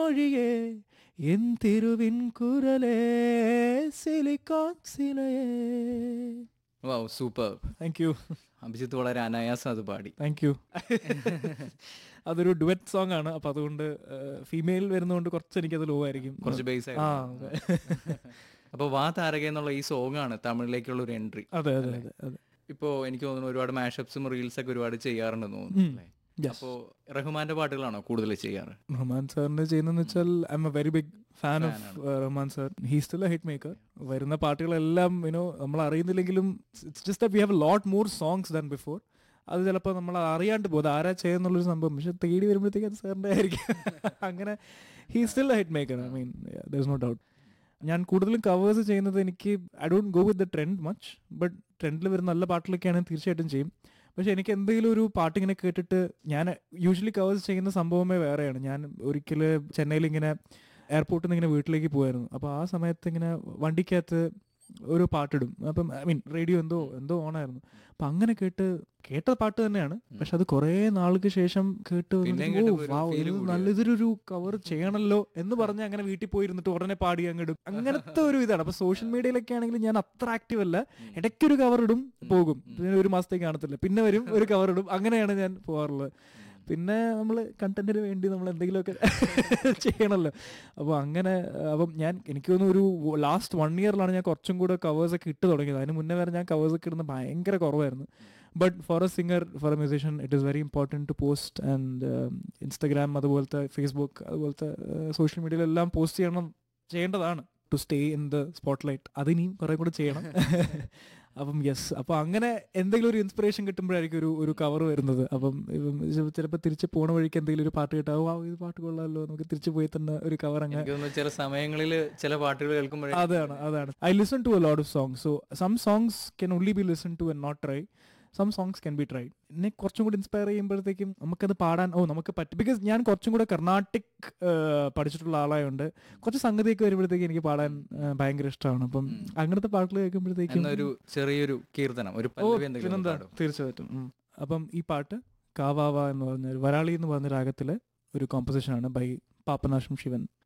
മൊഴിയേ എൻ തിരുവിൻ കുരലേ സിലിക്കോൺ സിലയേ wow super thank you Abhijith വളരെ അനായാസം അത് പാടി താങ്ക് യു അതൊരു ഡുവറ്റ് സോങ് ആണ് അപ്പൊ അതുകൊണ്ട് ഫീമെയിൽ വരുന്നതുകൊണ്ട് കുറച്ച് എനിക്കത് ലോ ആയിരിക്കും കുറച്ച് ബേസ് ആ ആയിരുന്നു അപ്പൊ വാ താരക എന്നുള്ള ഈ സോങ് ആണ് തമിഴിലേക്കുള്ള ഒരു എൻട്രി അതെ അതെ അതെ അതെ ഇപ്പോ എനിക്ക് തോന്നുന്നു ഒരുപാട് മാഷപ്സും റീൽസ് ഒക്കെ ഒരുപാട് ചെയ്യാറുണ്ടെന്ന് തോന്നുന്നു അല്ലേ Yes. അപ്പോ റഹ്മാന്റെ പാട്ടുകളാണോ കൂടുതൽ ചെയ്യാറ് റഹ്മാൻ സാറിന്റെ ചെയ്യുന്നതെന്ന് വെച്ചാൽ I am a very big fan of Rahman sir he still a hit maker വരുന്ന പാട്ടുകളെല്ലാം യുനോ നമ്മൾ അറിയുന്നില്ലെങ്കിലും it's just we have lot more songs than before അത് ചിലപ്പോൾ നമ്മൾ അറിയാണ്ട് പോകും ആരാ ചെയ്യുന്നുള്ളൊരു സംഭവം പക്ഷെ തേടി വരുമ്പോഴത്തേക്ക് അത് സാറിൻ്റെ ആയിരിക്കും അങ്ങനെ he still a hit maker I mean there no doubt ഞാൻ കൂടുതലും കവേഴ്സ് ചെയ്യുന്നത് എനിക്ക് I don't go with the trend much but ട്രെൻഡിൽ വരുന്ന നല്ല പാട്ടിലൊക്കെയാണെങ്കിൽ തീർച്ചയായിട്ടും ചെയ്യും പക്ഷെ എനിക്ക് എന്തെങ്കിലും ഒരു പാട്ട് ഇങ്ങനെ കേട്ടിട്ട് ഞാൻ യൂഷ്വലി കവേഴ്സ് ചെയ്യുന്ന സംഭവമേ വേറെയാണ് ഞാൻ ഒരിക്കൽ ചെന്നൈയിൽ ഇങ്ങനെ എയർപോർട്ടിൽ നിന്ന് ഇങ്ങനെ വീട്ടിലേക്ക് പോയായിരുന്നു അപ്പോൾ ആ സമയത്ത് ഇങ്ങനെ വണ്ടിക്കകത്ത് ഒരു പാട്ടിടും അപ്പം ഐ മീൻ റേഡിയോ എന്തോ എന്തോ ഓണായിരുന്നു അപ്പം അങ്ങനെ കേട്ട് കേട്ട പാട്ട് തന്നെയാണ് പക്ഷെ അത് കുറേ നാൾക്ക് ശേഷം കേട്ട് പിന്നെയും വന്നിട്ട്, കേട്ടപ്പോ "ഓ, ഒരു wow, feel ഇത് കൂടിയോ?" നല്ല ഇതൊരു കവർ ചെയ്യണല്ലോ എന്ന് പറഞ്ഞ് അങ്ങനെ വീട്ടിൽ പോയിരുന്നിട്ട് ഉടനെ പാടി അങ്ങിടും അങ്ങനത്തെ ഒരു ഇതാണ് അപ്പൊ സോഷ്യൽ മീഡിയയിലൊക്കെ ആണെങ്കിൽ ഞാൻ അത്ര ആക്റ്റീവ് അല്ല ഇടയ്ക്കൊരു കവർ ഇടും പോകും പിന്നെ ഒരു മാസത്തേക്ക് കാണത്തില്ല പിന്നെ വരും ഒരു കവർ ഇടും അങ്ങനെയാണ് ഞാൻ പോകാറുള്ളത് പിന്നെ നമ്മൾ കണ്ടന്റിന് വേണ്ടി നമ്മൾ എന്തെങ്കിലുമൊക്കെ ചെയ്യണമല്ലോ അപ്പോൾ അങ്ങനെ അപ്പം ഞാൻ എനിക്ക് തോന്നുന്നു ഒരു ലാസ്റ്റ് വൺ ഇയറിലാണ് ഞാൻ കുറച്ചും കൂടെ കവേഴ്സ് ഒക്കെ ഇട്ട് തുടങ്ങിയത് അതിന് മുന്നേ വരെ ഞാൻ കവേഴ്സ് ഒക്കെ ഇടുന്നത് ഭയങ്കര കുറവായിരുന്നു but for a singer for a musician it is very important to post and Instagram അതുപോലത്തെ ഫേസ്ബുക്ക് അതുപോലത്തെ സോഷ്യൽ മീഡിയയിലെല്ലാം പോസ്റ്റ് ചെയ്യണം ചെയ്യേണ്ടതാണ് to stay in the spotlight അതിനിയും കുറെ കൂടെ ചെയ്യണം അപ്പം യെസ് അപ്പൊ അങ്ങനെ എന്തെങ്കിലും ഒരു ഇൻസ്പിറേഷൻ കിട്ടുമ്പോഴായിരിക്കും ഒരു ഒരു കവർ വരുന്നത് അപ്പം ചിലപ്പോൾ തിരിച്ച് പോണ വഴിക്ക് എന്തെങ്കിലും ഒരു പാട്ട് കിട്ടാവും ആ ഇത് പാട്ട് കൊള്ളാമല്ലോ നമുക്ക് തിരിച്ച് പോയി തന്നെ ഒരു കവർ അങ്ങ് എനിക്ക് തോന്നുന്നു ചില സമയങ്ങളിൽ ചില പാട്ടുകൾ കേൾക്കുമ്പോഴേ അതാണ് അതാണ് I listen to a lot of songs so some songs can only be listen to and not try some songs can be try എന്നെ കുറച്ചും കൂടി ഇൻസ്പയർ ചെയ്യുമ്പോഴത്തേക്കും നമുക്കത് പാടാൻ ഓ നമുക്ക് പറ്റും ബിക്കോസ് ഞാൻ കുറച്ചും കൂടെ കർണാട്ടിക് പഠിച്ചിട്ടുള്ള ആളായതുകൊണ്ട് കുറച്ച് സംഗതിയൊക്കെ വരുമ്പോഴത്തേക്ക് എനിക്ക് പാടാൻ ആ, ഭയങ്കര ഇഷ്ടമാണ് അപ്പം അങ്ങനത്തെ പാട്ടുകൾ കേൾക്കുമ്പോഴത്തേക്കും എന്നൊരു ചെറിയൊരു കീർത്തനം ഒരു ഓ പല്ലവി എന്തെങ്കിലും ഒന്ന് പിന്നെന്താ പാടും തീർച്ചയായിട്ടും ഉം. അപ്പം ഈ പാട്ട് കാവാവ എന്ന് പറഞ്ഞ ഒരു വരാളി എന്ന് പറഞ്ഞ രാഗത്തിലെ ഒരു കോമ്പസിഷൻ ആണ് ബൈ പാപ്പനാശം ശിവൻ